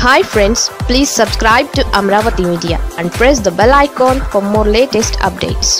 hi friends please subscribe to Amaravati media and press the bell icon for more latest updates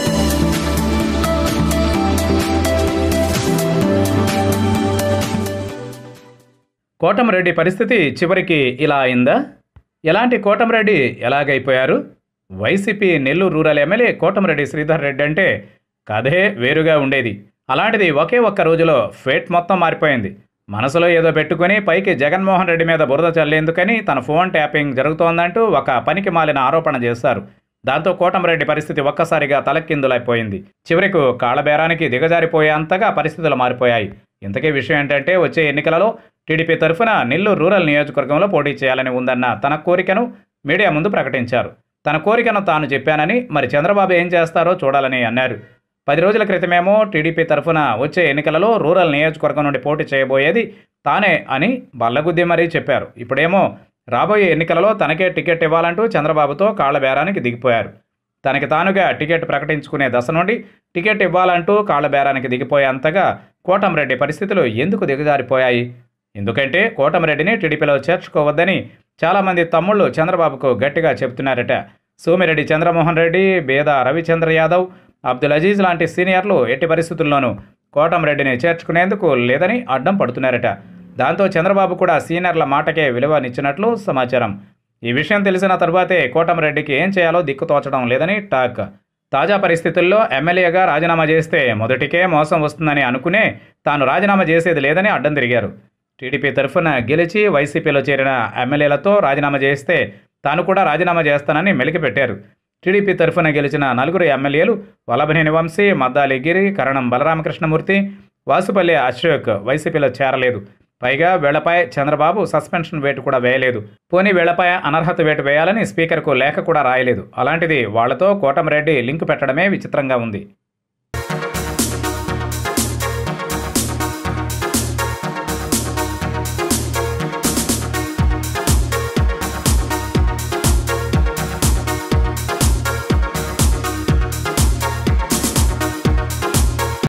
Kotamreddy పరిస్థితి చివరికి ఇలా అయిందా ఎలాంటి కోటమిరెడ్డి ఎలాగైపోయారు YCP Nellore rural MLA Kotamreddy Sridhar Reddy అంటే కథే వేరుగా ఉండేది అలాంటిది ఒకే ఒక్క రోజులో ఫేట్ మొత్తం మారిపోయింది మనసులో ఏదో పెట్టుకుని పైకి జగన్మోహన్ రెడ్డి మీద బురద చల్లేందుకని తన ఫోన్ ట్యాపింగ్ జరుగుతోందంటూ ఒక పనికి మాలిన ఆరోపణ చేశారు దాంతో కోటమిరెడ్డి పరిస్థితి ఒక్కసారిగా తలకిందులైపోయింది చివరకు కాళ్ళబేరానికి దిగజారిపోయేంతగా పరిస్థితులు మారిపోయాయి ఇంతకీ విషయం ఏంటంటే వచ్చే ఎన్నికలలో టీడీపీ తరఫున నెల్లూరు రూరల్ నియోజకవర్గంలో పోటీ చేయాలని ఉందన్న తన కోరికను మీడియా ముందు ప్రకటించారు తన కోరికను తాను చెప్పానని మరి చంద్రబాబు ఏం చేస్తారో చూడాలని అన్నారు పది రోజుల క్రితమేమో టీడీపీ తరఫున వచ్చే ఎన్నికలలో రూరల్ నియోజకవర్గం నుండి పోటీ చేయబోయేది తానే అని బల్లగుద్ది మరీ చెప్పారు ఇప్పుడేమో రాబోయే ఎన్నికలలో తనకే టికెట్ ఇవ్వాలంటూ చంద్రబాబుతో కాళ్ల బేరానికి దిగిపోయారు తనకి తానుగా టికెట్ ప్రకటించుకునే దశ నుండి టికెట్ ఇవ్వాలంటూ కాళ్ల బేరానికి దిగిపోయేంతగా కోటంరెడ్డి పరిస్థితులు ఎందుకు దిగజారిపోయాయి ఎందుకంటే కోటమిరెడ్డిని టీడీపీలో చేర్చుకోవద్దని చాలామంది తమ్ముళ్ళు చంద్రబాబుకు గట్టిగా చెబుతున్నారట సోమిరెడ్డి చంద్రమోహన్ రెడ్డి బేద రవిచంద్ర యాదవ్ అబ్దుల్ అజీజ్ లాంటి సీనియర్లు ఎట్టి పరిస్థితుల్లోనూ కోటమిరెడ్డిని చేర్చుకునేందుకు లేదని అడ్డం పడుతున్నారట దాంతో చంద్రబాబు కూడా సీనియర్ల మాటకే విలువనిచ్చినట్లు సమాచారం ఈ విషయం తెలిసిన తరువాతే కోటమిరెడ్డికి ఏం చేయాలో దిక్కు తోచడం లేదని టాక్ తాజా పరిస్థితుల్లో ఎమ్మెల్యేగా రాజీనామా చేస్తే మొదటికే మోసం వస్తుందని అనుకునే తాను రాజీనామా చేసేది లేదని అడ్డం తిరిగారు టీడీపీ తరఫున గెలిచి వైసీపీలో చేరిన ఎమ్మెల్యేలతో రాజీనామా చేస్తే తాను కూడా రాజీనామా చేస్తానని మెలికిపెట్టారు టీడీపీ తరఫున గెలిచిన నలుగురు ఎమ్మెల్యేలు వల్లభనేని వంశీ మద్దాలి గిరి కరణం బలరామకృష్ణమూర్తి వాసుపల్లి అశోక్ వైసీపీలో చేరలేదు పైగా వీళ్లపై చంద్రబాబు సస్పెన్షన్ వేటు కూడా వేయలేదు పోనీ వీళ్లపై అనర్హత వేటు వేయాలని స్పీకర్కు లేఖ కూడా రాయలేదు అలాంటిది వాళ్లతో కోటమిరెడ్డి లింక్ పెట్టడమే విచిత్రంగా ఉంది